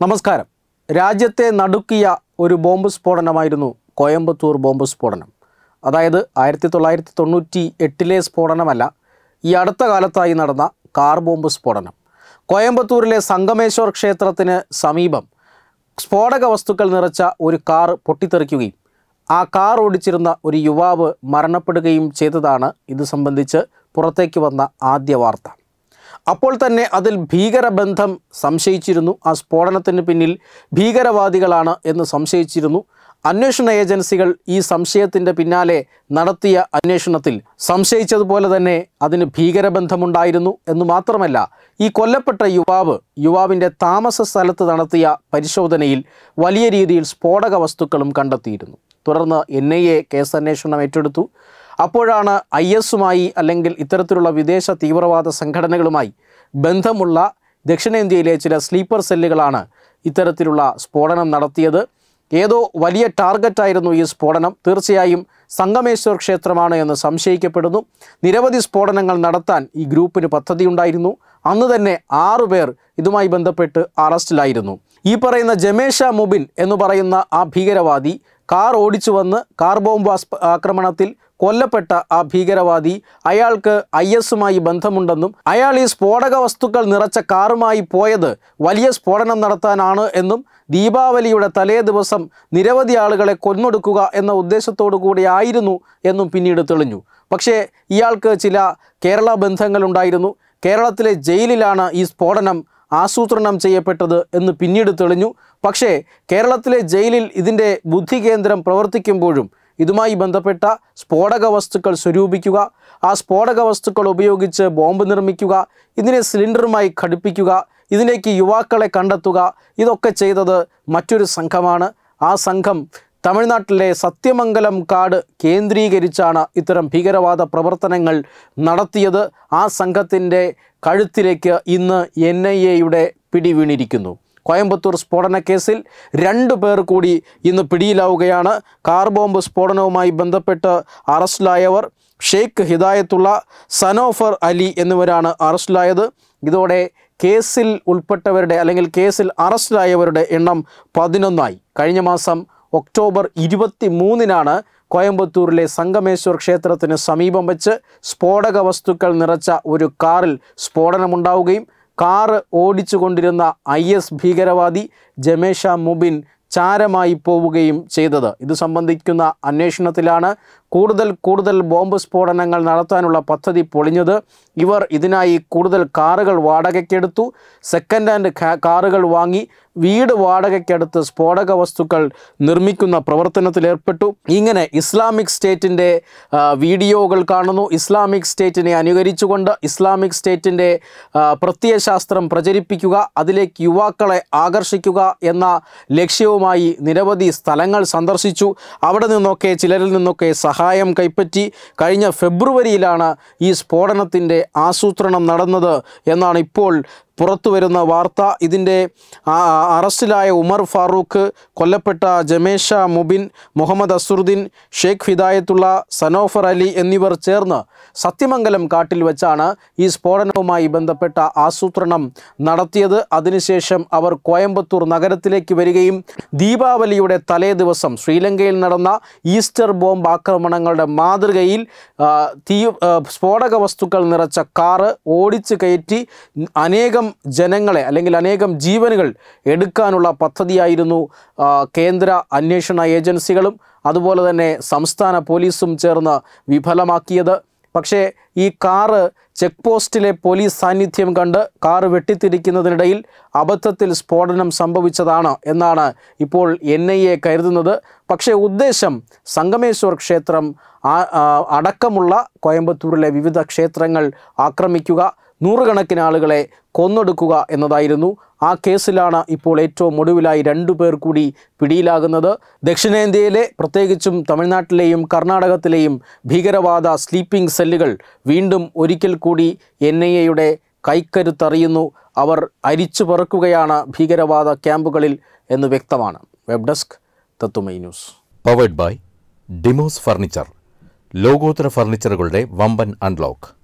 നമസ്കാരം രാജ്യത്തെ നടുക്കിയ ഒരു ബോംബ് സ്ഫോടനമായിരുന്നു കോയമ്പത്തൂർ ബോംബ് സ്ഫോടനം അതായത് ആയിരത്തി തൊള്ളായിരത്തി തൊണ്ണൂറ്റി എട്ടിലെ സ്ഫോടനമല്ല ഈ അടുത്ത കാലത്തായി നടന്ന കാർ ബോംബ് സ്ഫോടനം കോയമ്പത്തൂരിലെ സംഗമേശ്വർ ക്ഷേത്രത്തിന് സമീപം സ്ഫോടക വസ്തുക്കൾ നിറച്ച ഒരു കാർ പൊട്ടിത്തെറിക്കുകയും ആ കാർ ഓടിച്ചിരുന്ന ഒരു യുവാവ് മരണപ്പെടുകയും ചെയ്തതാണ് ഇത് സംബന്ധിച്ച് പുറത്തേക്ക് വന്ന ആദ്യ വാർത്ത അപ്പോൾ തന്നെ അതിൽ ഭീകരബന്ധം സംശയിച്ചിരുന്നു ആ സ്ഫോടനത്തിന് പിന്നിൽ ഭീകരവാദികളാണ് എന്ന് സംശയിച്ചിരുന്നു അന്വേഷണ ഏജൻസികൾ ഈ സംശയത്തിൻ്റെ പിന്നാലെ നടത്തിയ അന്വേഷണത്തിൽ സംശയിച്ചതുപോലെ തന്നെ അതിന് ഭീകരബന്ധമുണ്ടായിരുന്നു എന്ന് മാത്രമല്ല ഈ കൊല്ലപ്പെട്ട യുവാവ് യുവാവിൻ്റെ താമസ സ്ഥലത്ത് നടത്തിയ പരിശോധനയിൽ വലിയ രീതിയിൽ സ്ഫോടക വസ്തുക്കളും കണ്ടെത്തിയിരുന്നു തുടർന്ന് എൻ ഐ എ കേസന്വേഷണം ഏറ്റെടുത്തു അപ്പോഴാണ് ഐ എസുമായി അല്ലെങ്കിൽ ഇത്തരത്തിലുള്ള വിദേശ തീവ്രവാദ സംഘടനകളുമായി ബന്ധമുള്ള ദക്ഷിണേന്ത്യയിലെ ചില സ്ലീപ്പർ സെല്ലുകളാണ് ഇത്തരത്തിലുള്ള സ്ഫോടനം നടത്തിയത് ഏതോ വലിയ ടാർഗറ്റായിരുന്നു ഈ സ്ഫോടനം തീർച്ചയായും സംഗമേശ്വർ ക്ഷേത്രമാണ് എന്ന് സംശയിക്കപ്പെടുന്നു നിരവധി സ്ഫോടനങ്ങൾ നടത്താൻ ഈ ഗ്രൂപ്പിന് പദ്ധതിയുണ്ടായിരുന്നു അന്ന് തന്നെ ആറുപേർ ഇതുമായി ബന്ധപ്പെട്ട് അറസ്റ്റിലായിരുന്നു ഈ പറയുന്ന ജമേഷ മുബിൻ എന്ന് പറയുന്ന ആ ഭീകരവാദി കാർ ഓടിച്ചു വന്ന് കാർ ബോംബ് ആസ്പ- ആക്രമണത്തിൽ കൊല്ലപ്പെട്ട ആ ഭീകരവാദി അയാൾക്ക് ഐ എസുമായി ബന്ധമുണ്ടെന്നും അയാൾ ഈ സ്ഫോടക വസ്തുക്കൾ നിറച്ച കാറുമായി പോയത് വലിയ സ്ഫോടനം നടത്താനാണ് എന്നും ദീപാവലിയുടെ തലേ ദിവസം നിരവധി ആളുകളെ കൊന്നൊടുക്കുക എന്ന ഉദ്ദേശത്തോടു കൂടി ആയിരുന്നു എന്നും പിന്നീട് തെളിഞ്ഞു പക്ഷേ ഇയാൾക്ക് ചില കേരള ബന്ധങ്ങളുണ്ടായിരുന്നു കേരളത്തിലെ ജയിലിലാണ് ഈ സ്ഫോടനം ആസൂത്രണം ചെയ്യപ്പെട്ടത് എന്ന് പിന്നീട് തെളിഞ്ഞു പക്ഷേ കേരളത്തിലെ ജയിലിൽ ഇതിൻ്റെ ബുദ്ധി കേന്ദ്രം പ്രവർത്തിക്കുമ്പോഴും ഇതുമായി ബന്ധപ്പെട്ട സ്ഫോടക വസ്തുക്കൾ സ്വരൂപിക്കുക ആ സ്ഫോടക വസ്തുക്കൾ ഉപയോഗിച്ച് ബോംബ് നിർമ്മിക്കുക ഇതിനെ സിലിണ്ടറുമായി ഘടിപ്പിക്കുക ഇതിലേക്ക് യുവാക്കളെ കണ്ടെത്തുക ഇതൊക്കെ ചെയ്തത് മറ്റൊരു സംഘമാണ് ആ സംഘം തമിഴ്നാട്ടിലെ സത്യമംഗലം കാട് കേന്ദ്രീകരിച്ചാണ് ഇത്തരം ഭീകരവാദ പ്രവർത്തനങ്ങൾ നടത്തിയത് ആ സംഘത്തിൻ്റെ കഴുത്തിലേക്ക് ഇന്ന് എൻ ഐ എയുടെ പിടി വീണിരിക്കുന്നു കോയമ്പത്തൂർ സ്ഫോടന കേസിൽ രണ്ടു പേർ കൂടി ഇന്ന് പിടിയിലാവുകയാണ് കാർ ബോംബ് സ്ഫോടനവുമായി ബന്ധപ്പെട്ട് അറസ്റ്റിലായവർ ഷെയ്ഖ് ഹിദായത്തുള്ള സനോഫർ അലി എന്നിവരാണ് അറസ്റ്റിലായത് ഇതോടെ കേസിൽ ഉൾപ്പെട്ടവരുടെ അല്ലെങ്കിൽ കേസിൽ അറസ്റ്റിലായവരുടെ എണ്ണം പതിനൊന്നായി കഴിഞ്ഞ മാസം ഒക്ടോബർ ഇരുപത്തി മൂന്നിനാണ് കോയമ്പത്തൂരിലെ സംഗമേശ്വർ ക്ഷേത്രത്തിന് സമീപം വെച്ച് സ്ഫോടക വസ്തുക്കൾ നിറച്ച ഒരു കാറിൽ സ്ഫോടനമുണ്ടാവുകയും കാറ് ഓടിച്ചു കൊണ്ടിരുന്ന ഐ എസ് ഭീകരവാദി ജമേഷ മുബിൻ ചാരമായി പോവുകയും ചെയ്തത് ഇത് സംബന്ധിക്കുന്ന അന്വേഷണത്തിലാണ് കൂടുതൽ കൂടുതൽ ബോംബ് സ്ഫോടനങ്ങൾ നടത്താനുള്ള പദ്ധതി പൊളിഞ്ഞത് ഇവർ ഇതിനായി കൂടുതൽ കാറുകൾ വാടകയ്ക്കെടുത്തു സെക്കൻഡ് ഹാൻഡ് കാ- കാറുകൾ വാങ്ങി വീട് വാടകയ്ക്കെടുത്ത് സ്ഫോടക വസ്തുക്കൾ നിർമ്മിക്കുന്ന പ്രവർത്തനത്തിലേർപ്പെട്ടു ഇങ്ങനെ ഇസ്ലാമിക് സ്റ്റേറ്റിൻ്റെ ആ, വീഡിയോകൾ കാണുന്നു ഇസ്ലാമിക് സ്റ്റേറ്റിനെ അനുകരിച്ചുകൊണ്ട് ഇസ്ലാമിക് സ്റ്റേറ്റിൻ്റെ ആ, പ്രത്യയശാസ്ത്രം പ്രചരിപ്പിക്കുക അതിലേക്ക് യുവാക്കളെ ആകർഷിക്കുക എന്ന ലക്ഷ്യവുമായി നിരവധി സ്ഥലങ്ങൾ സന്ദർശിച്ചു അവിടെ നിന്നൊക്കെ ചിലരിൽ നിന്നൊക്കെ സഹായം കൈപ്പറ്റി കഴിഞ്ഞ ഫെബ്രുവരിയിലാണ് ഈ സ്ഫോടനത്തിൻ്റെ ആസൂത്രണം നടന്നത് എന്നാണ് ഇപ്പോൾ പുറത്തു വരുന്ന വാർത്ത ഇതിൻ്റെ ആ, അറസ്റ്റിലായ ഉമർ ഫാറൂഖ് കൊല്ലപ്പെട്ട ജമേഷ മുബിൻ മുഹമ്മദ് അസുറുദ്ദീൻ ഷെയ്ഖ് ഹിദായത്തുള്ള സനോഫർ അലി എന്നിവർ ചേർന്ന് സത്യമംഗലം കാട്ടിൽ വെച്ചാണ് ഈ സ്ഫോടനവുമായി ബന്ധപ്പെട്ട ആസൂത്രണം നടത്തിയത് അതിനുശേഷം അവർ കോയമ്പത്തൂർ നഗരത്തിലേക്ക് വരികയും ദീപാവലിയുടെ തലേ ദിവസം ശ്രീലങ്കയിൽ നടന്ന ഈസ്റ്റർ ബോംബ് ആക്രമണങ്ങളുടെ മാതൃകയിൽ ആ, തീ ആ, സ്ഫോടക വസ്തുക്കൾ നിറച്ച കാറ് ഓടിച്ച് കയറ്റി അനേകം ജനങ്ങളെ അല്ലെങ്കിൽ അനേകം ജീവനുകൾ എടുക്കാനുള്ള പദ്ധതിയായിരുന്നു ആ, കേന്ദ്ര അന്വേഷണ ഏജൻസികളും അതുപോലെ തന്നെ സംസ്ഥാന പോലീസും ചേർന്ന് വിഫലമാക്കിയത് പക്ഷേ ഈ കാറ് ചെക്ക് പോസ്റ്റിലെ പോലീസ് സാന്നിധ്യം കണ്ട് കാറ് വെട്ടിത്തിരിക്കുന്നതിനിടയിൽ അബദ്ധത്തിൽ സ്ഫോടനം സംഭവിച്ചതാണ് എന്നാണ് ഇപ്പോൾ എൻ ഐ എ കരുതുന്നത് പക്ഷേ ഉദ്ദേശം സംഗമേശ്വർ ക്ഷേത്രം ആ- ആ, അടക്കമുള്ള കോയമ്പത്തൂരിലെ വിവിധ ക്ഷേത്രങ്ങൾ ആക്രമിക്കുക നൂറുകണക്കിന് ആളുകളെ കൊന്നൊടുക്കുക എന്നതായിരുന്നു ആ കേസിലാണ് ഇപ്പോൾ ഏറ്റവും ഒടുവിലായി രണ്ടു പേർ കൂടി പിടിയിലാകുന്നത് ദക്ഷിണേന്ത്യയിലെ പ്രത്യേകിച്ചും തമിഴ്നാട്ടിലെയും കർണാടകത്തിലെയും ഭീകരവാദ സ്ലീപ്പിംഗ് സെല്ലുകൾ വീണ്ടും ഒരിക്കൽ കൂടി എൻ ഐ എയുടെ കൈക്കരുത്തറിയുന്നു അവർ അരിച്ചു പറക്കുകയാണ് ഭീകരവാദ ക്യാമ്പുകളിൽ എന്ന് വ്യക്തമാണ് വെബ് ഡെസ്ക് തത്തുമൈ ന്യൂസ് പവേഡ് ബൈ ഡിമോസ് ഫർണിച്ചർ ലോകോത്തര ഫർണിച്ചറുകളുടെ വമ്പൻ അൺലോക്ക്